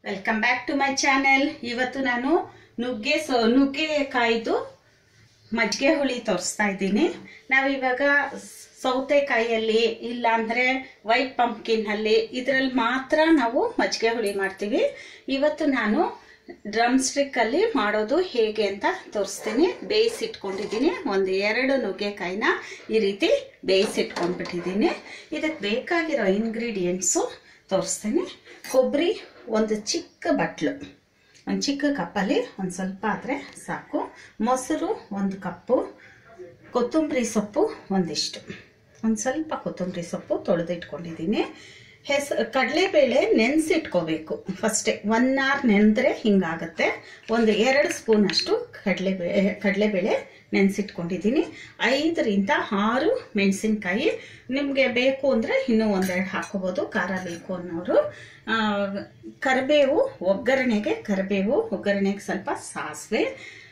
welcome back to my channel ಇವತ್ತು ನಾನು ನುಗ್ಗೆ ಸೊ ನುಗ್ಗೆಕಾಯ್ದು ಮಜ್ಜಿಗೆ ಹುಳಿ ತೋರಿಸ್ತಾ ಇದ್ದೀನಿ ನಾವಿವಾಗ ಸೌತೆಕಾಯಿಯಲ್ಲಿ ಇಲ್ಲ ಅಂದರೆ ವೈಟ್ ಪಂಪ್ಕಿನಲ್ಲಿ ಇದರಲ್ಲಿ ಮಾತ್ರ ನಾವು ಮಜ್ಜಿಗೆ ಹುಳಿ ಮಾಡ್ತೀವಿ ಇವತ್ತು ನಾನು ಡ್ರಮ್ ಸ್ಟಿಕ್ಕಲ್ಲಿ ಮಾಡೋದು ಹೇಗೆ ಅಂತ ತೋರಿಸ್ತೀನಿ ಬೇಯಿಸಿಟ್ಕೊಂಡಿದ್ದೀನಿ ಒಂದು ಎರಡು ನುಗ್ಗೆಕಾಯಿನ ಈ ರೀತಿ ಬೇಯಿಸಿಟ್ಕೊಂಡ್ಬಿಟ್ಟಿದ್ದೀನಿ ಇದಕ್ಕೆ ಬೇಕಾಗಿರೋ ಇಂಗ್ರೀಡಿಯೆಂಟ್ಸು ತೋರಿಸ್ತೀನಿ ಕೊಬ್ಬರಿ ಒಂದು ಚಿಕ್ಕ ಬಟ್ಲು ಒಂದು ಚಿಕ್ಕ ಕಪ್ಪಲ್ಲಿ ಒಂದು ಸ್ವಲ್ಪ ಆದರೆ ಸಾಕು ಮೊಸರು ಒಂದು ಕಪ್ಪು ಕೊತ್ತಂಬರಿ ಸೊಪ್ಪು ಒಂದಿಷ್ಟು ಒಂದು ಸ್ವಲ್ಪ ಕೊತ್ತಂಬರಿ ಸೊಪ್ಪು ತೊಳೆದಿಟ್ಕೊಂಡಿದ್ದೀನಿ ಹೆಸ್ ಕಡಲೆಬೇಳೆ ನೆನೆಸಿಟ್ಕೋಬೇಕು ಫಸ್ಟೇ ಒನ್ ಅವರ್ ನೆನೆದ್ರೆ ಹಿಂಗಾಗುತ್ತೆ ಒಂದು ಎರಡು ಸ್ಪೂನ್ ಅಷ್ಟು ಕಡಲೆಬೇಳೆ ಕಡಲೆಬೇಳೆ ನೆನೆಸಿಟ್ಕೊಂಡಿದ್ದೀನಿ ಐದರಿಂದ ಆರು ಮೆಣಸಿನ್ಕಾಯಿ ನಿಮಗೆ ಬೇಕು ಅಂದರೆ ಇನ್ನೂ ಒಂದೆರಡು ಹಾಕೋಬೋದು ಖಾರ ಬೇಕು ಅನ್ನೋರು ಆ, ಕರಿಬೇವು ಒಗ್ಗರಣೆಗೆ ಕರಿಬೇವು ಒಗ್ಗರಣೆಗೆ ಸ್ವಲ್ಪ ಸಾಸಿವೆ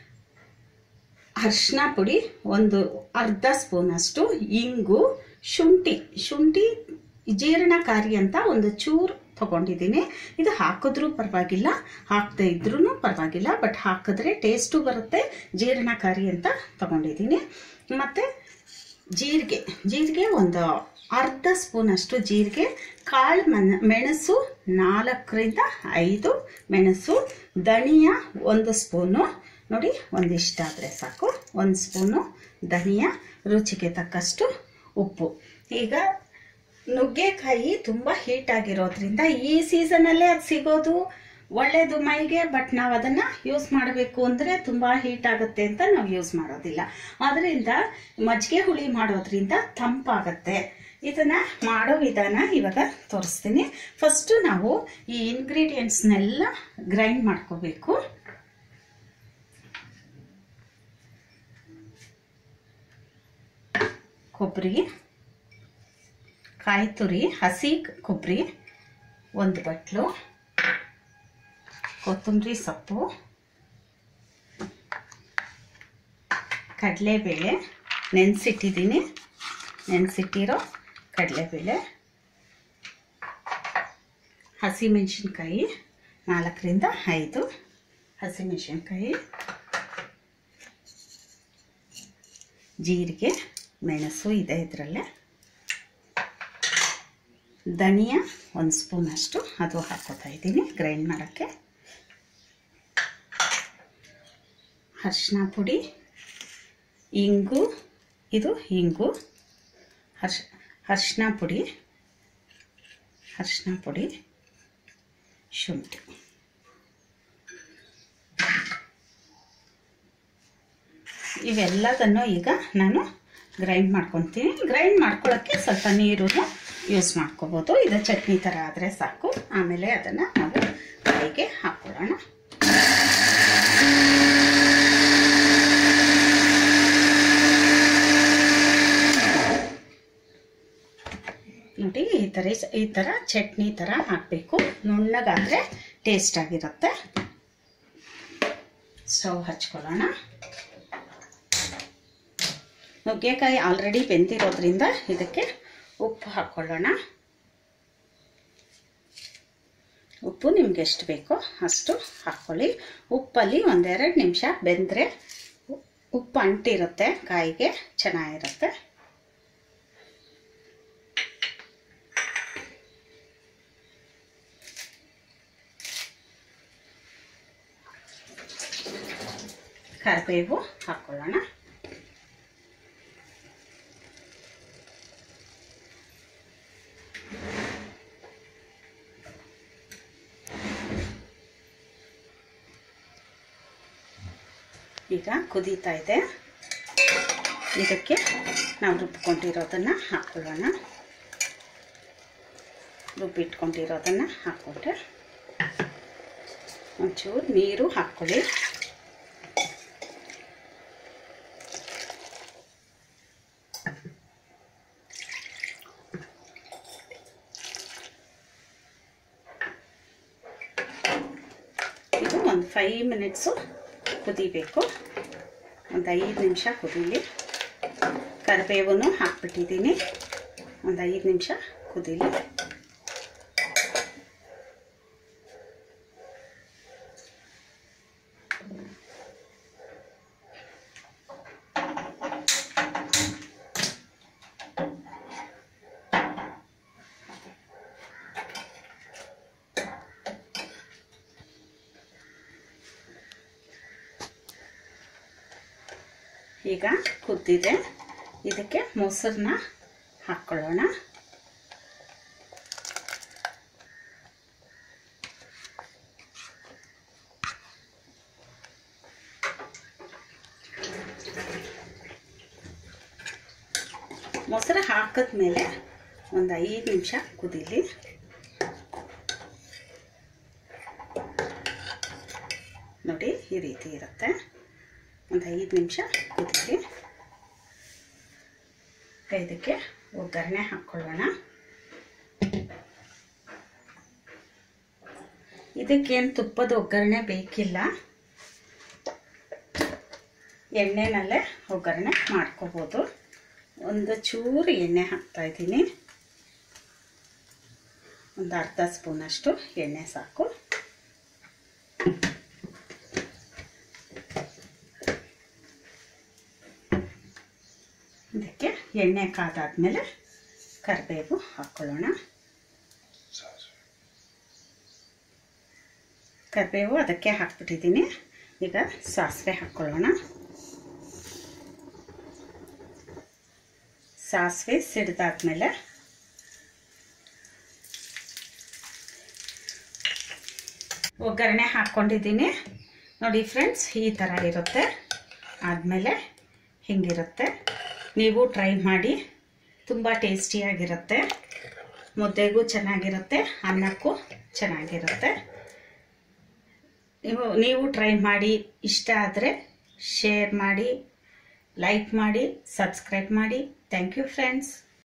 ಅರಿಶಿನ ಪುಡಿ ಒಂದು ಅರ್ಧ ಸ್ಪೂನ್ ಅಷ್ಟು ಇಂಗು ಶುಂಠಿ ಶುಂಠಿ ಜೀರ್ಣಕಾರಿ ಅಂತ ಒಂದು ಚೂರು ತಗೊಂಡಿದ್ದೀನಿ ಇದು ಹಾಕಿದ್ರೂ ಪರವಾಗಿಲ್ಲ ಹಾಕದೇ ಇದ್ರೂ ಪರವಾಗಿಲ್ಲ ಬಟ್ ಹಾಕಿದ್ರೆ ಟೇಸ್ಟು ಬರುತ್ತೆ ಜೀರ್ಣಕಾರಿ ಅಂತ ತಗೊಂಡಿದ್ದೀನಿ ಮತ್ತು ಜೀರಿಗೆ ಜೀರಿಗೆ ಒಂದು ಅರ್ಧ ಸ್ಪೂನ್ ಅಷ್ಟು ಜೀರಿಗೆ ಕಾಳು ಮನ ಮೆಣಸು ನಾಲ್ಕರಿಂದ ಐದು ಮೆಣಸು ಧನಿಯಾ ಒಂದು ಸ್ಪೂನು ನೋಡಿ ಒಂದಿಷ್ಟಾದರೆ ಸಾಕು ಒಂದು ಸ್ಪೂನು ಧನಿಯಾ ರುಚಿಗೆ ತಕ್ಕಷ್ಟು ಉಪ್ಪು ಈಗ ನುಗ್ಗೆಕಾಯಿ ತುಂಬ ಹೀಟ್ ಆಗಿರೋದ್ರಿಂದ ಈ ಸೀಸನಲ್ಲೇ ಅದು ಸಿಗೋದು ಒಳ್ಳೆಯದು ಮೈಗೆ ಬಟ್ ನಾವು ಅದನ್ನು ಯೂಸ್ ಮಾಡಬೇಕು ಅಂದರೆ ತುಂಬ ಹೀಟ್ ಆಗುತ್ತೆ ಅಂತ ನಾವು ಯೂಸ್ ಮಾಡೋದಿಲ್ಲ ಅದರಿಂದ ಮಜ್ಜಿಗೆ ಹುಳಿ ಮಾಡೋದ್ರಿಂದ ತಂಪಾಗತ್ತೆ ಇದನ್ನು ಮಾಡೋ ವಿಧಾನ ಇವಾಗ ತೋರಿಸ್ತೀನಿ ಫಸ್ಟು ನಾವು ಈ ಇಂಗ್ರೀಡಿಯೆಂಟ್ಸ್ನೆಲ್ಲ ಗ್ರೈಂಡ್ ಮಾಡ್ಕೋಬೇಕು ಕೊಬ್ಬರಿ ಕಾಯಿ ತುರಿ ಹಸಿ ಕೊಬ್ಬರಿ ಒಂದು ಬಟ್ಲು ಕೊತ್ತಂಬರಿ ಸೊಪ್ಪು ಕಡಲೆಬೇಳೆ ನೆನೆಸಿಟ್ಟಿದ್ದೀನಿ ನೆನೆಸಿಟ್ಟಿರೋ ಕಡಲೆಬೇಳೆ ಹಸಿಮೆಣಸಿನ್ಕಾಯಿ ನಾಲ್ಕರಿಂದ ಐದು ಹಸಿಮೆಣಸಿನ್ಕಾಯಿ ಜೀರಿಗೆ ಮೆಣಸು ಇದೆ ಇದರಲ್ಲೇ ಧನಿಯಾ ಒಂದು ಸ್ಪೂನ್ ಅಷ್ಟು ಅದು ಹಾಕೋತಾ ಇದ್ದೀನಿ ಗ್ರೈಂಡ್ ಮಾಡೋಕ್ಕೆ ಅರಿಶಿನ ಪುಡಿ ಇಂಗು ಇದು ಇಂಗು ಹರ್ಷ ಅರಿಶಿನ ಪುಡಿ ಅರಿಶಿನ ಪುಡಿ ಶುಂಠಿ ಇವೆಲ್ಲದನ್ನು ಈಗ ನಾನು ಗ್ರೈಂಡ್ ಮಾಡ್ಕೊತೀನಿ ಗ್ರೈಂಡ್ ಮಾಡ್ಕೊಳ್ಳೋಕ್ಕೆ ಸ್ವಲ್ಪ ನೀರು ಯೂಸ್ ಮಾಡ್ಕೋಬೋದು ಇದು ಚಟ್ನಿ ಥರ ಆದರೆ ಸಾಕು ಆಮೇಲೆ ಅದನ್ನು ನಾವು ಕೈಗೆ ಹಾಕ್ಕೊಳ್ಳೋಣ ನೋಡಿ ಈ ಥರ ಈ ಥರ ಚಟ್ನಿ ಥರ ಹಾಕಬೇಕು ನುಣ್ಣಗಾದರೆ ಟೇಸ್ಟ್ ಆಗಿರುತ್ತೆ ಸ್ಟವ್ ಹಚ್ಕೊಳ್ಳೋಣ ನುಗ್ಗೆಕಾಯಿ ಆಲ್ರೆಡಿ ಬೆಂದಿರೋದ್ರಿಂದ ಇದಕ್ಕೆ ಉಪ್ಪು ಹಾಕ್ಕೊಳ್ಳೋಣ ಉಪ್ಪು ನಿಮ್ಗೆ ಎಷ್ಟು ಬೇಕೋ ಅಷ್ಟು ಹಾಕ್ಕೊಳ್ಳಿ ಉಪ್ಪಲ್ಲಿ ಒಂದೆರಡು ನಿಮಿಷ ಬೆಂದರೆ ಉಪ್ಪು ಅಂಟಿರುತ್ತೆ ಕಾಯಿಗೆ ಚೆನ್ನಾಗಿರುತ್ತೆ ಕರಿಬೇವು ಹಾಕ್ಕೊಳ್ಳೋಣ ಈಗ ಕುದೀತಾ ಇದೆ ಇದಕ್ಕೆ ನಾವು ರುಬ್ಕೊಂಡಿರೋದನ್ನು ಹಾಕ್ಕೊಳ್ಳೋಣ ರುಬ್ಬಿಟ್ಕೊಂಡಿರೋದನ್ನು ಹಾಕ್ಕೊಂಡ್ರೆ ಒಂಚೂರು ನೀರು ಹಾಕ್ಕೊಳ್ಳಿ ಇದು ಒಂದು ಫೈವ್ ಮಿನಿಟ್ಸು ಕುದಿಬೇಕು ಒಂದು ಐದು ನಿಮಿಷ ಕುದೀಲಿ ಕರಿಬೇವನ್ನು ಹಾಕ್ಬಿಟ್ಟಿದ್ದೀನಿ ಒಂದು ಐದು ನಿಮಿಷ ಕುದೀಲಿ ಈಗ ಕುದ್ದಿದೆ ಇದಕ್ಕೆ ಮೊಸರನ್ನ ಹಾಕ್ಕೊಳ್ಳೋಣ ಮೊಸರು ಹಾಕಿದ್ಮೇಲೆ ಒಂದು ಐದು ನಿಮಿಷ ಕುದೀಲಿ ನೋಡಿ ಈ ರೀತಿ ಇರುತ್ತೆ ಒಂದು ಐದು ನಿಮಿಷ ಕುದೀಲಿ ಇದಕ್ಕೆ ಒಗ್ಗರಣೆ ಹಾಕ್ಕೊಳ್ಳೋಣ ಇದಕ್ಕೇನು ತುಪ್ಪದ ಒಗ್ಗರಣೆ ಬೇಕಿಲ್ಲ ಎಣ್ಣೆನಲ್ಲೇ ಒಗ್ಗರಣೆ ಮಾಡ್ಕೋಬೋದು ಒಂದು ಚೂರು ಎಣ್ಣೆ ಹಾಕ್ತಾ ಇದ್ದೀನಿ ಒಂದು ಅರ್ಧ ಸ್ಪೂನಷ್ಟು ಎಣ್ಣೆ ಸಾಕು ಇದಕ್ಕೆ ಎಣ್ಣೆ ಕಾದಾದ್ಮೇಲೆ ಕರಿಬೇವು ಹಾಕ್ಕೊಳ್ಳೋಣ ಕರಿಬೇವು ಅದಕ್ಕೆ ಹಾಕ್ಬಿಟ್ಟಿದ್ದೀನಿ ಈಗ ಸಾಸಿವೆ ಹಾಕ್ಕೊಳ್ಳೋಣ ಸಾಸಿವೆ ಸಿಡಿದಾದ್ಮೇಲೆ ಒಗ್ಗರಣೆ ಹಾಕ್ಕೊಂಡಿದ್ದೀನಿ ನೋಡಿ ಫ್ರೆಂಡ್ಸ್ ಈ ಥರ ಇರುತ್ತೆ ಆದಮೇಲೆ ಹಿಂಗಿರುತ್ತೆ ನೀವು ಟ್ರೈ ಮಾಡಿ ತುಂಬ ಟೇಸ್ಟಿಯಾಗಿರುತ್ತೆ ಮುದ್ದೆಗೂ ಚೆನ್ನಾಗಿರುತ್ತೆ ಅನ್ನಕ್ಕೂ ಚೆನ್ನಾಗಿರುತ್ತೆ ನೀವು ನೀವು ಟ್ರೈ ಮಾಡಿ ಇಷ್ಟ ಆದರೆ ಶೇರ್ ಮಾಡಿ ಲೈಕ್ ಮಾಡಿ ಸಬ್ಸ್ಕ್ರೈಬ್ ಮಾಡಿ ಥ್ಯಾಂಕ್ ಯು ಫ್ರೆಂಡ್ಸ್